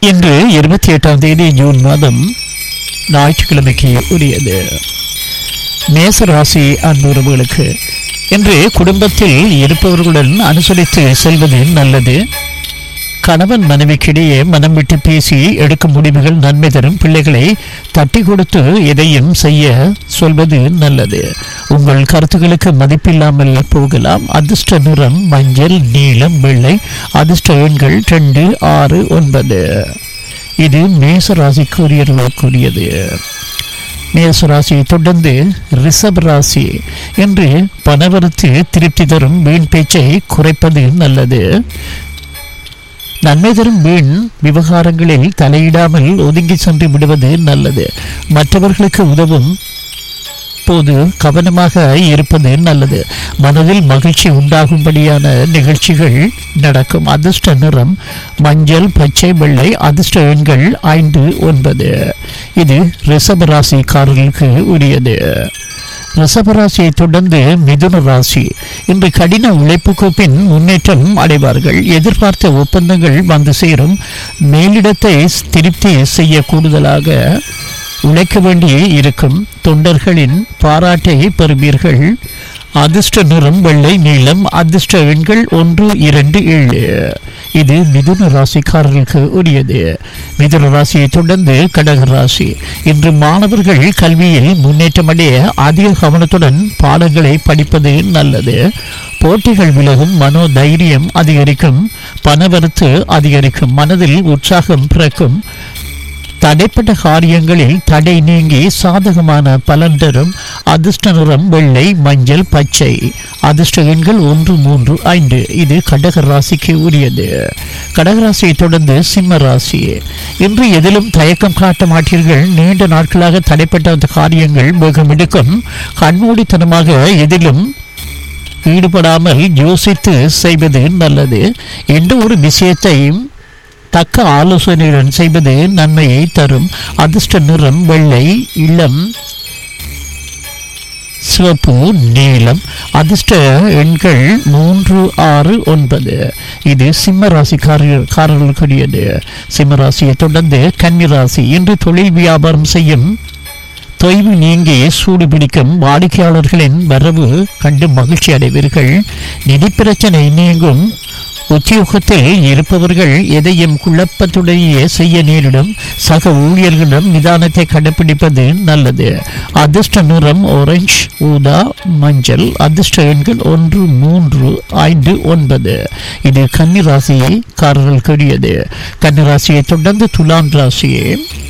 இன்று இருபத்தி எட்டாம் தேதி ஜூன் மாதம் ஞாயிற்றுக்கிழமைக்கு உரியது மேச ராசி அன்புறவுகளுக்கு இன்று குடும்பத்தில் இருப்பவர்களுடன் அனுசரித்து செல்வது நல்லது கணவன் மனைவிக்கிடையே மனம் விட்டு பேசி எடுக்கும் முடிவுகள் நன்மை தரும் பிள்ளைகளை தட்டி கொடுத்து எதையும் செய்ய சொல்வது நல்லது உங்கள் கருத்துக்களுக்கு மதிப்பில்லாமல் போகலாம் அதிர்ஷ்ட நிறம் மஞ்சள் நீலம் வெள்ளை அதிர்ஷ்ட எண்கள் ரெண்டு ஆறு ஒன்பது இது மேச ராசிக்குரியவர்களுக்குரியது மேச ராசியை தொடர்ந்து ரிஷப ராசி என்று பணவரத்து திருப்தி தரும் வீண் பேச்சை குறைப்பது நல்லது நன்மை தரும் வீண் விவகாரங்களில் தலையிடாமல் ஒதுங்கி சென்று விடுவது நல்லது மற்றவர்களுக்கு உதவும் போது கவனமாக இருப்பது நல்லது மனதில் மகிழ்ச்சி உண்டாகும்படியான நிகழ்ச்சிகள் நடக்கும் அதிர்ஷ்ட நிறம் மஞ்சள் பச்சை வெள்ளை அதிர்ஷ்ட எண்கள் ஐந்து ஒன்பது இது ரிஷப ராசிக்காரர்களுக்கு உரியது ரிஷபராசியை தொடர்ந்து மிதுன ராசி இன்று கடின உழைப்புக்கு பின் முன்னேற்றம் அடைவார்கள் எதிர்பார்த்த ஒப்பந்தங்கள் வந்து சேரும் மேலிடத்தை திருப்தி செய்ய கூடுதலாக உழைக்க வேண்டி இருக்கும் தொண்டர்களின் பாராட்டை பெறுவீர்கள் அதிர்ஷ்ட நிறம் வெள்ளை நீளம் அதிர்ஷ்ட எண்கள் ஒன்று இரண்டு ஏழு இது மிதுன ராசிக்காரர்களுக்கு உரியது மிதுன ராசியை தொடர்ந்து கடக ராசி இன்று மாணவர்கள் கல்வியில் முன்னேற்றமடைய அதிக கவனத்துடன் பாடங்களை படிப்பது நல்லது போட்டிகள் விலகும் மனோ தைரியம் அதிகரிக்கும் பணவரத்து அதிகரிக்கும் மனதில் உற்சாகம் பிறக்கும் தடைப்பட்ட காரியங்களில் தடை நீங்கி சாதகமான பலன் தரும் அதிர்ஷ்ட நிறம் வெள்ளை மஞ்சள் பச்சை அதிர்ஷ்ட எண்கள் ஒன்று மூன்று ஐந்து இது கடக ராசிக்கு உரியது கடகராசியை தொடர்ந்து சிம்ம ராசி இன்று எதிலும் தயக்கம் காட்ட மாட்டீர்கள் நீண்ட நாட்களாக தடைப்பட்ட அந்த காரியங்கள் வேகம் எடுக்கும் கண்மூடித்தனமாக எதிலும் ஈடுபடாமல் யோசித்து செய்வது நல்லது எந்த ஒரு விஷயத்தையும் தக்க ஆலோசனையுடன் செய்வது நன்மையை தரும் அதிர்ஷ்ட நிறம் வெள்ளை இளம் சிவப்பு நீலம் அதிர்ஷ்ட எண்கள் மூன்று ஆறு ஒன்பது இது சிம்ம ராசிக்காரர்களுக்குரியது சிம்ம ராசியை தொடர்ந்து கன்னி ராசி இன்று தொழில் வியாபாரம் செய்யும் தொய்வு நீங்கி சூடு பிடிக்கும் வாடிக்கையாளர்களின் வரவு கண்டு மகிழ்ச்சி அடைவீர்கள் நிதி பிரச்சனை நீங்கும் உத்தியோகத்தில் இருப்பவர்கள் எதையும் குழப்பத்துடனேயே செய்ய நேரிடும் சக ஊழியர்களிடம் நிதானத்தை கடைபிடிப்பது நல்லது அதிர்ஷ்ட நிறம் ஆரஞ்சு ஊதா மஞ்சள் அதிர்ஷ்ட எண்கள் ஒன்று மூன்று ஐந்து ஒன்பது இது கன்னிராசியை காரர்களுக்குரியது கன்னிராசியை தொடர்ந்து துலாம் ராசியை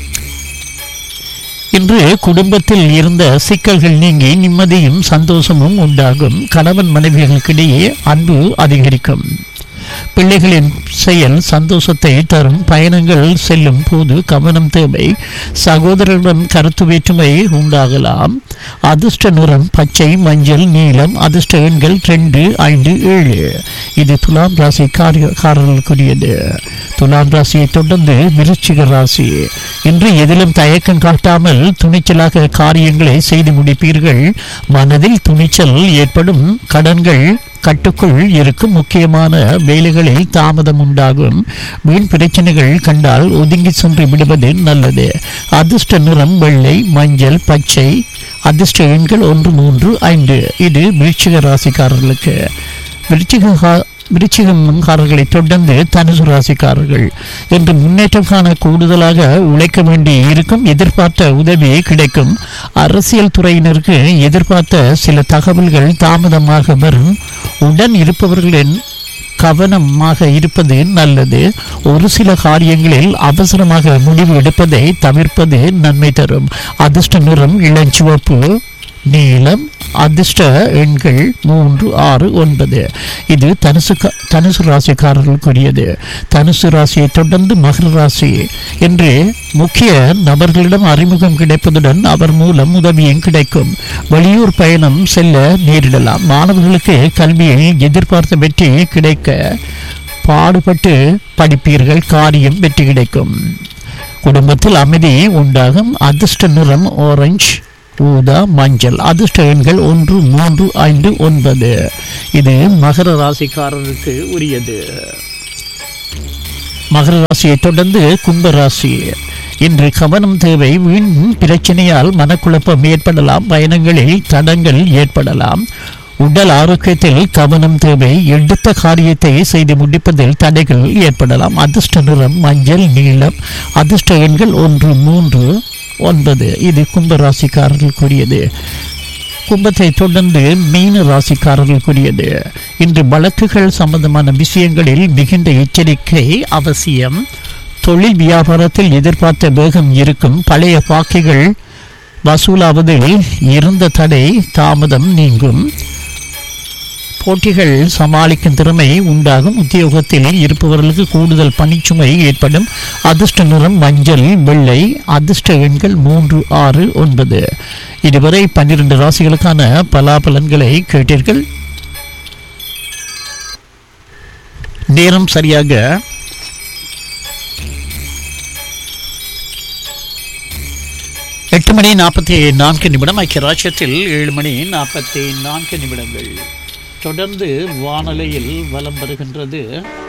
இன்று குடும்பத்தில் இருந்த சிக்கல்கள் நீங்கி நிம்மதியும் சந்தோஷமும் உண்டாகும் கணவன் மனைவிகளுக்கிடையே அன்பு அதிகரிக்கும் பிள்ளைகளின் செயல் சந்தோஷத்தை தரும் பயணங்கள் செல்லும் போது கவனம் தேவை சகோதரரிடம் கருத்து வேற்றுமை உண்டாகலாம் அதிர்ஷ்ட நிறம் பச்சை மஞ்சள் நீலம் அதிர்ஷ்ட எண்கள் ரெண்டு ஐந்து ஏழு இது துலாம் ராசி காரர்களுக்குரியது துலாம் ராசியை தொடர்ந்து விருச்சிக ராசி இன்று எதிலும் தயக்கம் காட்டாமல் துணிச்சலாக காரியங்களை செய்து முடிப்பீர்கள் மனதில் துணிச்சல் ஏற்படும் கடன்கள் கட்டுக்குள் இருக்கும் முக்கியமான வேலைகளில் தாமதம் உண்டாகும் வீண் பிரச்சனைகள் கண்டால் ஒதுங்கி சென்று விடுவது நல்லது அதிர்ஷ்ட நிறம் வெள்ளை மஞ்சள் பச்சை அதிர்ஷ்ட எண்கள் ஒன்று மூன்று ஐந்து இது விருச்சிக ராசிக்காரர்களுக்கு விருச்சிக விருச்சிகம்காரர்களை தொடர்ந்து தனுசு ராசிக்காரர்கள் என்று முன்னேற்றம் காண கூடுதலாக உழைக்க வேண்டி இருக்கும் எதிர்பார்த்த உதவி கிடைக்கும் அரசியல் துறையினருக்கு எதிர்பார்த்த சில தகவல்கள் தாமதமாக வரும் உடன் இருப்பவர்களின் கவனமாக இருப்பது நல்லது ஒரு சில காரியங்களில் அவசரமாக முடிவு எடுப்பதை தவிர்ப்பது நன்மை தரும் அதிர்ஷ்ட நிறம் இளஞ்சிவப்பு நீளம் அதிர்ஷ்ட எண்கள் மூன்று ஆறு ஒன்பது இது தனுசு தனுசு ராசிக்காரர்களுக்குரியது தனுசு ராசியை தொடர்ந்து மகர ராசி என்று முக்கிய நபர்களிடம் அறிமுகம் கிடைப்பதுடன் அவர் மூலம் உதவியும் கிடைக்கும் வெளியூர் பயணம் செல்ல நேரிடலாம் மாணவர்களுக்கு கல்வியில் எதிர்பார்த்த வெற்றி கிடைக்க பாடுபட்டு படிப்பீர்கள் காரியம் வெற்றி கிடைக்கும் குடும்பத்தில் அமைதி உண்டாகும் அதிர்ஷ்ட நிறம் ஆரஞ்சு ஊதா மஞ்சள் அதிர்ஷ்ட எண்கள் ஒன்று மூன்று ஐந்து ஒன்பது இது மகர ராசிக்காரருக்கு உரியது மகர ராசியை தொடர்ந்து கும்ப ராசி இன்று கவனம் தேவை வீண் பிரச்சனையால் மனக்குழப்பம் ஏற்படலாம் பயணங்களில் தடங்கள் ஏற்படலாம் உடல் ஆரோக்கியத்தில் கவனம் தேவை எடுத்த காரியத்தை செய்து முடிப்பதில் தடைகள் ஏற்படலாம் அதிர்ஷ்ட நிறம் மஞ்சள் நீலம் அதிர்ஷ்ட எண்கள் ஒன்று மூன்று ஒன்பது இது கும்ப ராசிக்காரர்களுக்குரியது கும்பத்தை தொடர்ந்து மீன ராசிக்காரர்களுக்குரியது இன்று வழக்குகள் சம்பந்தமான விஷயங்களில் மிகுந்த எச்சரிக்கை அவசியம் தொழில் வியாபாரத்தில் எதிர்பார்த்த வேகம் இருக்கும் பழைய பாக்கிகள் வசூலாவதில் இருந்த தடை தாமதம் நீங்கும் போட்டிகள் சமாளிக்கும் திறமை உண்டாகும் உத்தியோகத்தில் இருப்பவர்களுக்கு கூடுதல் பணிச்சுமை ஏற்படும் அதிர்ஷ்ட நிறம் மஞ்சள் வெள்ளை அதிர்ஷ்ட எண்கள் மூன்று ஆறு ஒன்பது இதுவரை பன்னிரண்டு ராசிகளுக்கான பலாபலன்களை கேட்டீர்கள் நேரம் சரியாக எட்டு மணி நாற்பத்தி நான்கு நிமிடம் ஐக்கிய ராஜ்யத்தில் ஏழு மணி நாற்பத்தி நான்கு நிமிடங்கள் தொடர்ந்து வானொலியில் வலம் வருகின்றது